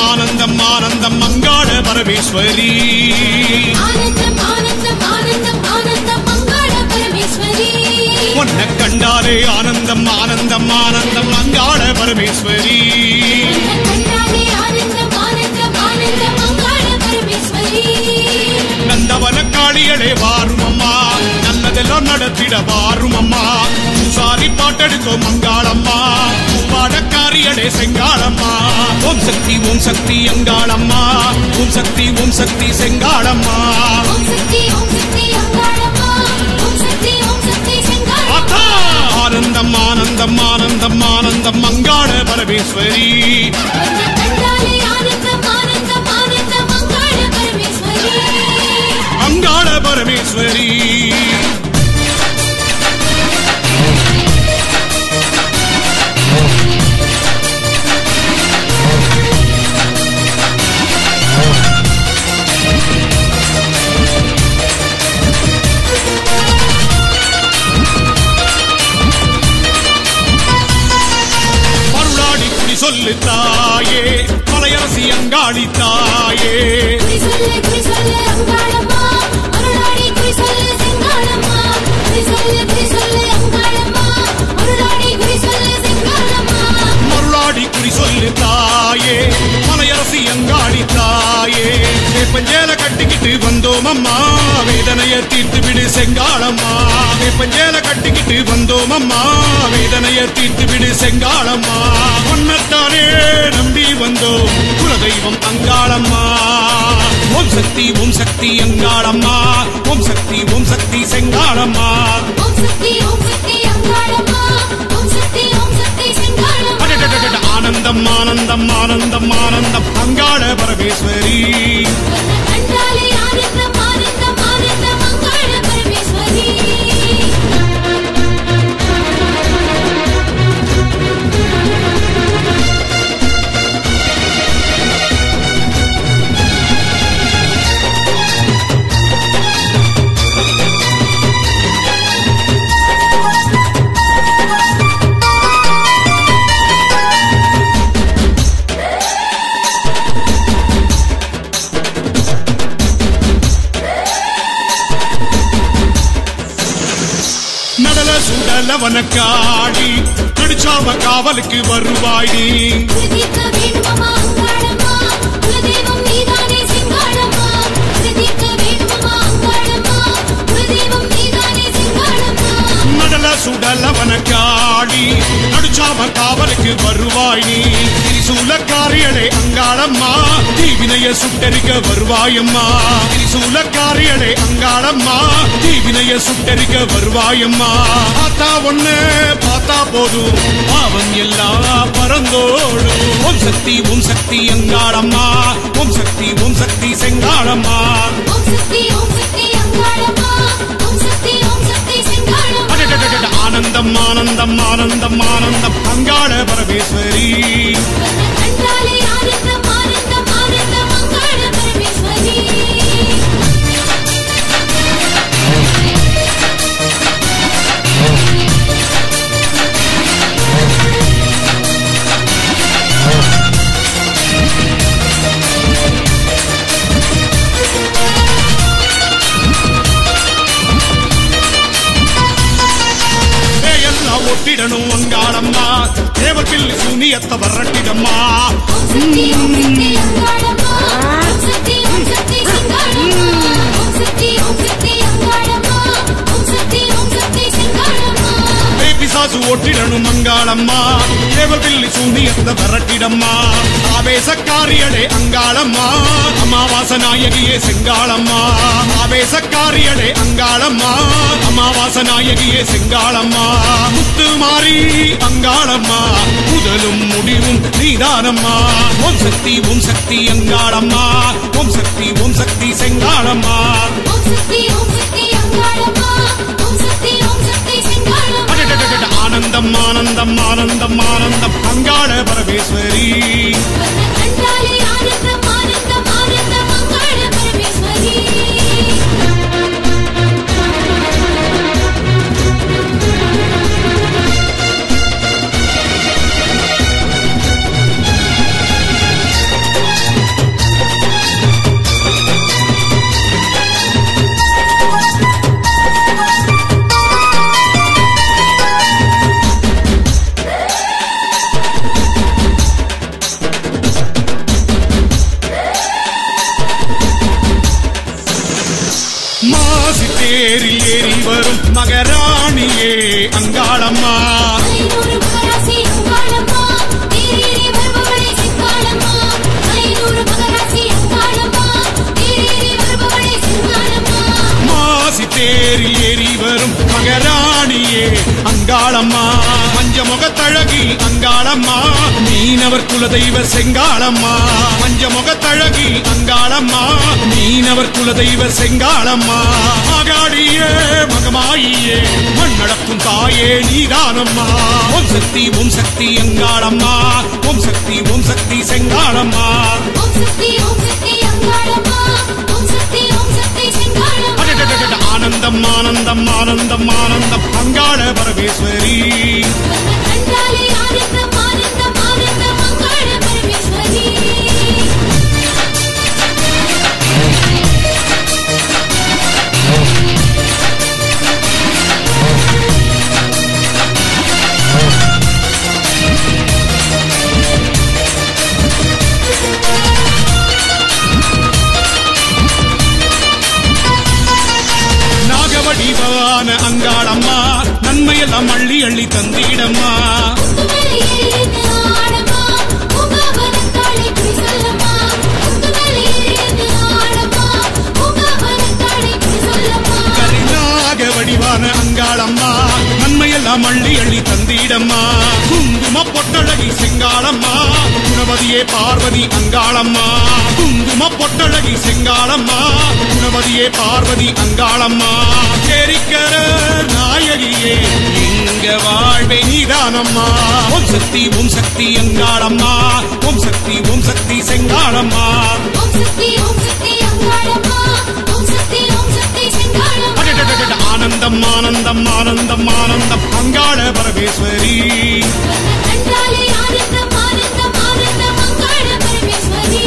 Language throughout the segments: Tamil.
ஆனந்தம் ஆனந்தம் மங்காள பரமேஸ்வரி ஆனந்தம் ஆனந்தம் ஆனந்தம் ஆனந்தம் மங்கள பரமேஸ்வரி உன்னை கண்டாலே ஆனந்தம் ஆனந்தம் ஆனந்தம் மங்காள பரமேஸ்வரி கண்டாலே ஆனந்தம் ஆனந்தம் ஆனந்தம் மங்கள பரமேஸ்வரி நந்தவன காளிகளே வாரும் அம்மா நல்லதெல்லாம் நடத்திட வாரும் அம்மா சாரி பாட்டெடுக்கும் மங்காளம்மா பாடக்காரியடே செங்காளம்மா ஓம் சக்தி ஓம் சக்தி அங்காளம்மா ஓம் சக்தி ஓம் சக்தி செங்காளம்மா ஓம் சக்தி ஓம் சக்தி அங்காளம்மா ஓம் சக்தி ஓம் சக்தி செங்காளம்மா ஆத்தா! ஆனந்தம் ஆனந்தம் ஆனந்தம் ஆனந்தம் மங்காள பரமேஸ்வரி உன்னை கண்டாலே ஆனந்தம் ஆனந்தம் ஆனந்தம் மங்கள பரமேஸ்வரி அங்காள பரமேஸ்வரி மருளாடி குடி சொல்லு தாயே மலையரசி அங்காளி தாயே குறி சொல்லு குறி சொல்லு அங்காளம்மா அருளாடி குறி சொல்லு செங்காளம்மா குறி சொல்லு குறி சொல்லு அங்காளம்மா அருளாடி குறி சொல்லு செங்காளம்மா மருளாடி குறி சொல்லு தாயே மலையரசி அங்காளி தாயே வேப்பஞ்சேல கட்டிக்கிட்டு வந்தோம் அம்மா வேதனைய தீர்த்து விடு செங்காளம்மா வேப்பஞ்சேல கட்டிக்கிட்டு வந்தோம் அம்மா வேதனைய தீர்த்து விடு செங்காளம்மா உன்னத்தானே நம்பி வந்தோம் குலதெய்வம் அங்காளம்மா ஓம் சக்தி ஓம் சக்தி அங்காளம்மா ஓம் சக்தி ஓம் சக்தி செங்காளம்மா ஓம் சக்தி ஓம் சக்தி அங்காளம்மா ஓம் சக்தி ஓம் சக்தி செங்காளம்மா அடடடடட, ஆனந்தம் ஆனந்தம் ஆனந்தம் ஆனந்தம் அங்காள பரமேஸ்வரி உன்னை கண்டாலே ஆனந்தம் ஆனந்தம் ஆனந்தம் அங்காள பரமேஸ்வரி நடல சுடலவன காடி நடிச்சாவ காவலுக்கு வருவாய் நீ சிதிக்க வேண்டுமம்மா அங்காளம்மா குலதெய்வம் நீதானே செங்காளம்மா சிதிக்க வேண்டுமம்மா அங்காளம்மா குலதெய்வம் நீதானே செங்காளம்மா நடல சுடலவன காடி நடிச்சாவ காவலுக்கு வருவாய் நீ திரிசூலக்காரியளே அங்காளம்மா தீவினைய சுட்டரிக்க வருவாயம்மா திரிசூலக்காரியளே அங்காளம்மா தீவினைய சுட்டரிக்க வருவாயம்மா பார்த்தா ஒண்ணு பார்த்தா போதும் பாவம் எல்லாம் பறந்தோடும் ஓம் சக்தி ஓம் சக்தி அங்காளம்மா ஓம் சக்தி ஓம் சக்தி செங்காளம்மா ஓம் சக்தி ஓம் சக்தி அங்காளம்மா ஓம் சக்தி ஓம் சக்தி செங்காளம்மா அடடடடட, ஆனந்தம் ஆனந்தம் ஆனந்தம் ஆனந்தம் அங்காள பரமேஸ்வரி உன்னை கண்டாலே ஆனந்தம் ஆனந்தம் ஆனந்தம் அங்காள பரமேஸ்வரி எல்லாம் ஒட்டிடணும் அங்காளம்மா தேவர் பில்லு சூனியத்தை வரட்டிடம்மா ஓம் சக்தி ஓம் சக்தி அங்காளம்மா ஓம் சக்தி ஓம் சக்தி செங்காளம்மா ஓம் சக்தி ஓம் சக்தி அங்காளம்மா ஓம் சக்தி ஓம் சக்தி செங்காளம்மா பிசாசு ஒட்டிடணும் அங்காளம்மா தேவர் பில்லு சூனியத்தை வரட்டிடம்மா ஆவேசக்காரியடே அங்காளம்மா அமாவாச நாயகியே செங்காளம்மா ஆவேசக்காரியடே அங்காளம்மா அமாவாச நாயகியே செங்காளம்மா முத்து மாறி அங்காளம்மா முதலும் முடிவும் நீதானம்மா ஓம் சக்தி ஓம் சக்தி அங்காளம்மா ஓம் சக்தி ஓம் சக்தி செங்காளம்மா ஓம் சக்தி ஓம் சக்தி அங்காளம்மா ஓம் சக்தி ஓம் சக்தி செங்காளம்மா அடடடடட, ஆனந்தம் ஆனந்தம் ஆனந்தம் ஆனந்தம் அங்காள பரமேஸ்வரி உன்னை கண்டாலே ஆனந்தம் ஆனந்தம் ஆனந்தம் அங்காள பரமேஸ்வரி மகாராணியே அங்காளம்மா ஐநூறு மகராசி அங்காளம்மா தேரேறி வருபவளே செங்காளம்மா ஐநூறு மகராசி அங்காளம்மா தேரேறி வருபவளே செங்காளம்மா மாசி தேரில் ஏறி வரும் மகராணியே அங்காளம்மா மஞ்சமுகத்தழகி அங்காளம்மா மீனவர் குலதெய்வ செங்காளம்மா மஞ்சமுகத்தழகி அங்காளம்மா மீனவர் குலதெய்வ செங்காளம்மா மகாடியே மகமாயியே மண்ணடக்கும் தாயே நீதானம்மா ஓம் சக்தி ஓம் சக்தி அங்காளம்மா ஓம் சக்தி ஓம் சக்தி செங்காளம்மா ஓம் சக்தி ஓம் சக்தி அங்காளம்மா ஓம் சக்தி ஓம் சக்தி செங்காளம்மா அடடடடட, ஆனந்தம் ஆனந்தம் ஆனந்தம் ஆனந்தம் அங்காள பரமேஸ்வரி உன்னை கண்டாலே ஆனந்தம் ஆனந்தம் ஆனந்தம் அங்காள பரமேஸ்வரி நாகவடிவான அங்காளம்மா நன்மையெல்லாம் அள்ளி அள்ளி தந்திடம்மா முத்துமலையேறின ஆடம்மா பூங்காவனத்தாளே குடி சொல்லம்மா முத்துமலையேறின ஆடம்மா பூங்காவனத்தாளே குடி சொல்லம்மா கரிநாக வடிவான அங்காளம்மா நன்மையெல்லாம் அள்ளி அள்ளி தந்திடம்மா குங்கும பொட்டழகி செங்காளம்மா குணவதியே பார்வதி அங்காளம்மா குங்கும பொட்டழகி செங்காளம்மா குணவதியே பார்வதி அங்காளம்மா கேரிக்கர நாயகியே எங்க வாழ்வே நீதானம்மா ஓம் சக்தி ஓம் சக்தி அங்காளம்மா ஓம் சக்தி ஓம் சக்தி செங்காளம்மா ஓம் சக்தி ஓம் சக்தி அங்காளம்மா ஓம் சக்தி ஓம் சக்தி செங்காளம்மா அடடடடட, ஆனந்தம் ஆனந்தம் ஆனந்தம் ஆனந்தம் அங்காள பரமேஸ்வரி உன்னை கண்டாலே ஆனந்தம் ஆனந்தம் ஆனந்தம் அங்காள பரமேஸ்வரி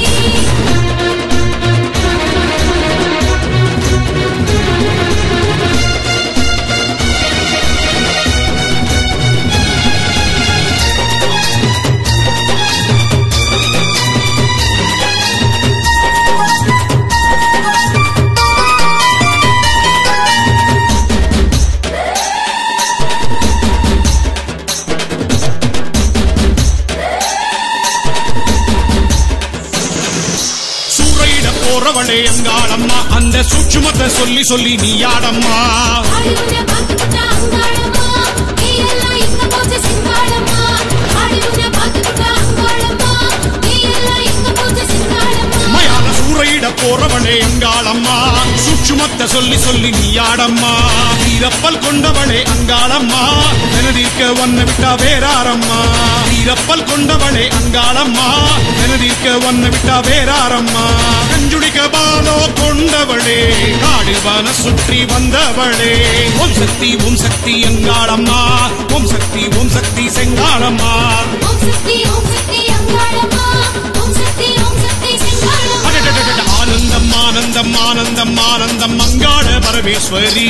சூறையிட போறவளே அங்காளம்மா அந்த சூட்சுமத்தை சொல்லி சொல்லி நீயாடம்மா ஆடி உன்னை பார்த்துக்கிட்டா அங்காளம்மா நீ எல்லாம் எங்க போச்சு செங்காளம்மா ஆடி உன்னை பார்த்துக்கிட்டா அங்காளம்மா நீ எல்லாம் எங்க போச்சு செங்காளம்மா மயான சூறையிட போறவளே அங்காளம்மா சூட்சுமத்தை சொல்லி சொல்லி நீயாடம்மா வீரப்பல் கொண்டவளே அங்காளம்மா எனதிர்க்க ஒன்ன விட்டா வேறாரம்மா வீரப்பல் கொண்டவளே அங்காளம்மா எனதிர்க்க ஒன்ன விட்டா வேறாரம்மா கஞ்சுடிக்க பாலோ கொண்டவளே காடுவான சுற்றி வந்தவளே ஓம் சக்தி ஓம் சக்தி அங்காளம்மா ஓம் சக்தி ஓம் சக்தி செங்காளம்மா ஓம் சக்தி ஓம் சக்தி அங்காளம்மா ஓம் சக்தி ஓம் சக்தி செங்காளம்மா அடடடடட, ஆனந்தம் ஆனந்தம் ஆனந்தம் ஆனந்தம் அங்காள பரமேஸ்வரி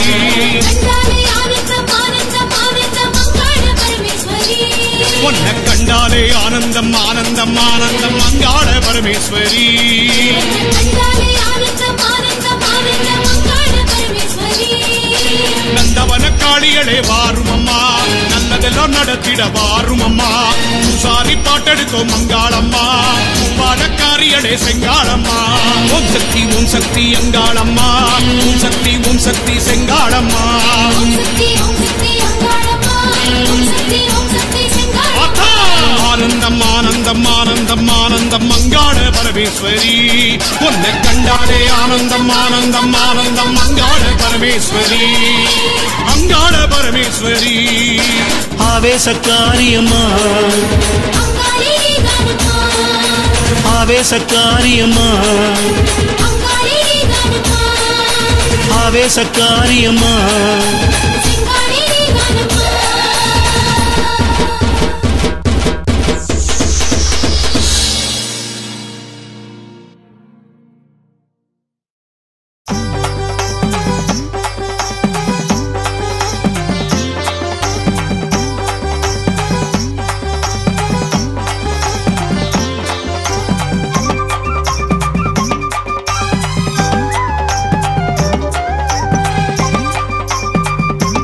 கண்டாலே ஆனந்தம் ஆனந்தம் ஆனந்தம் அங்காள பரமேஸ்வரி உன்னை கண்டாலே ஆனந்தம் ஆனந்தம் ஆனந்தம் அங்காள பரமேஸ்வரி கண்டாலே ஆனந்தம் ஆனந்தம் ஆனந்தம் அங்காள பரமேஸ்வரி நந்தவன காளிகளே வாரும் அம்மா நல்லதெல்லாம் நடத்திட வாரும் அம்மா சாரி பாட்டெடுக்கும் அங்காளம்மா பாடக்காரியடே செங்காளம்மா ஓம் சக்தி ஓம் சக்தி அங்காளம்மா ஓம் சக்தி ஓம் சக்தி செங்காளம்மா ஓம் சக்தி ஓம் சக்தி அங்காளம்மா ஓம் சக்தி ஓம் சக்தி செங்காளம்மா ஆத்தா! ஆனந்தம் ஆனந்தம் ஆனந்தம் ஆனந்தம் அங்காள பரமேஸ்வரி உன்னை கண்டாலே ஆனந்தம் ஆனந்தம் ஆனந்தம் அங்காள பரமேஸ்வரி அங்காள பரமேஸ்வரி ஆவேசக்காரியம்மா அங்காளி நீதானம்மா ஆவேசக்காரியம்மா அங்காளி நீதானம்மா ஆவேசக்காரியம்மா செங்காளி நீதானம்மா ஆவேசக்காரியம்மா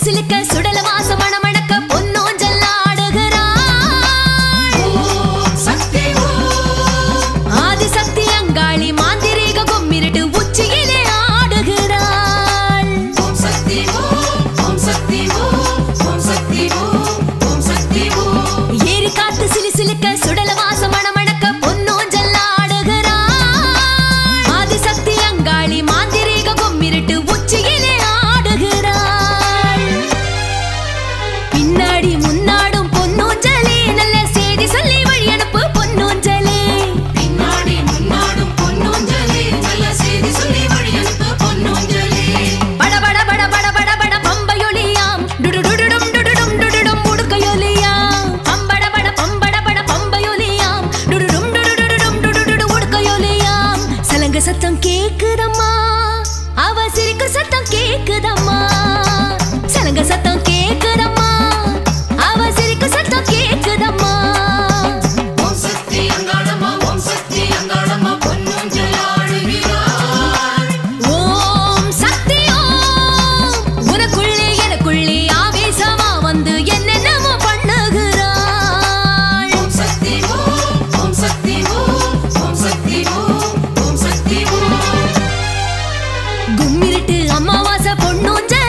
சிலுக்க சுடல வாசம் மணமணக்க பொன்னோஞ்சல் ஆடுகிறாள் சக்தி ஓம் ஆதிசக்தி அங்காளி மாந்திரீக கும்மிருட்டு உச்சியிலே ஆடுகிறாள் ஓம் சக்தி ஓம் ஓம் சக்தி ஓம் ஓம் சக்தி ஓம் ஓம் சக்தி ஓம் ஏறி காத்து சிலு சிலுக்க சுடல வாசம் மணமணக்க பொன்னோஞ்சல் ஆடுகிறாள் ஆதிசக்தி அங்காளி மாந்திரீக கும்மிருட்டு உச்சியிலே ஆடுகிறாள் பின்னாடி முன்னாடும் பொன்னூஞ்சலே நல்ல செய்தி சொல்லி வழி அனுப்பு பொன்னூஞ்சலே பின்னாடி முன்னாடும் பொன்னூஞ்சலே நல்ல செய்தி சொல்லி வழி அனுப்பு பொன்னூஞ்சலே பட பட பட பட பட பட பம்பையொலியாம் டுடுடுடுடும் டுடுடும் டுடுடும் உடுக்கையொலியாம் பம்பட பட பம்பட பட பம்பையொலியாம் டுடுடும் டுடுடுடும் டுடுடுடு உடுக்கையொலியாம் சலங்க சத்தம் கேக்குதம்மா அவ சிரிக்க சத்தம் கேக்குதம்மா சலங்க சத்தம் கேக்குதம்மா அவ சிரிக்க சத்தம் கேக்குதம்மா ஓம் சக்தி அங்காளம்மா ஓம் சக்தி அங்காளம்மா பொன்னூஞ்சல் ஆடுகிறாள் ஓம் சக்தி ஓம் உனக்குள்ளே எனக்குள்ளே ஆவேசமா வந்து என்னென்னமோ பண்ணுகிறாள் ஓம் சக்தி ஓம் ஓம் சக்தி ஓம் ஓம் சக்தி ஓம் ஓம் சக்தி ஓம் கும்மிருட்டு அமாவாசை பொன்னூஞ்சல்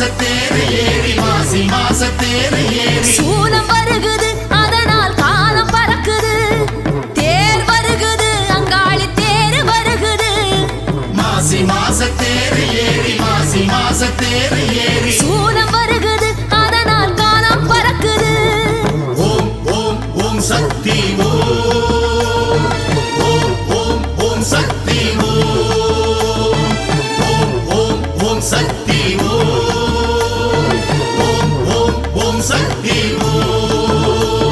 மாசத்தேரு ஏறி மாசி மாசத்தேரு ஏறி சூலம் வருகுது அதனால் காலம் பறக்குது தேர் வருகுது அங்காளி தேர் வருகுது மாசி மாசத்தேரு ஏறி மாசி மாசத்தேரு ஏறி சூலம் வருகுது அதனால் காலம் பறக்குது ஓம் ஓம் ஓம் சக்தி ஓம் ஓம் ஓம் ஓம் சக்தி ஓம் ஓம் ஓம் ஓம் சக்தி ஓம் ஓம் ஓம் ஓம் சக்தி ஓம்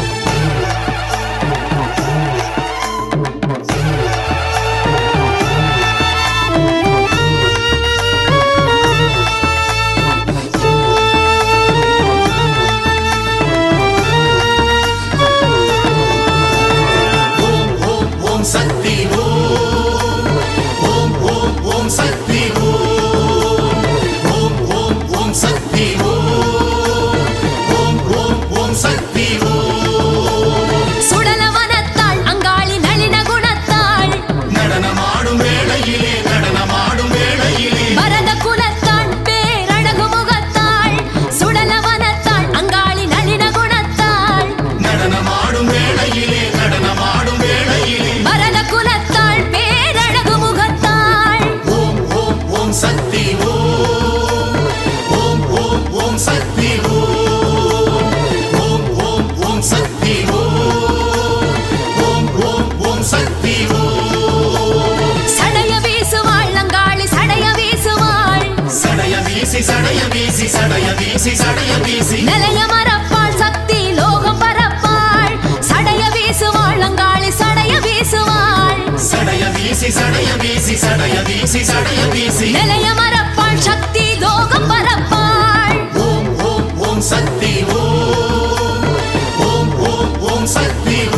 ஓம் ஓம் ஓம் சக்தி ஓம் ஓம் ஓம் ஓம் சக்தி ஓம் ஓம் ஓம் ஓம் சக்தி ஓம் ஓம் ஓம் ஓம் சக்தி ஓம் சுடலவனத்தாள் அங்காளி நளின குணத்தாள் நடனமாடும் வேளையிலே நடனமாடும் வேளையிலே பரத குலத்தாள் பேரழகு முகத்தாள் சுடலவனத்தாள் அங்காளி நளின குணத்தாள் நடனமாடும் வேளையிலே நடனமாடும் வேளையிலே பரத குலத்தாள் பேரழகு முகத்தாள் ஓம் ஓம் ஓம் சக்தி ஓம் ஓம் ஓம் ஓம் சக்தி ஓம் ஓம் ஓம் ஓம் சக்தி ஓம் ஓம் ஓம் ஓம் சக்தி ஓம் சடைய வீசுவாள் அங்காளி சடைய வீசுவாள் சடைய வீசி சடைய வீசி சடைய வீசி சடைய வீசி நிலைய மரப்பாள் சக்தி லோகம் பரப்பாள் சடைய வீசுவாள் அங்காளி சடைய வீசுவாள் சடைய வீசி சடைய வீசி சடைய வீசி சடைய வீசி நிலைய மரப்பாள் சக்தி லோகம் பரப்பாள் ஓம் ஓம் ஓம் சக்தி ஓம் ஓம் ஓம் ஓம் சக்தி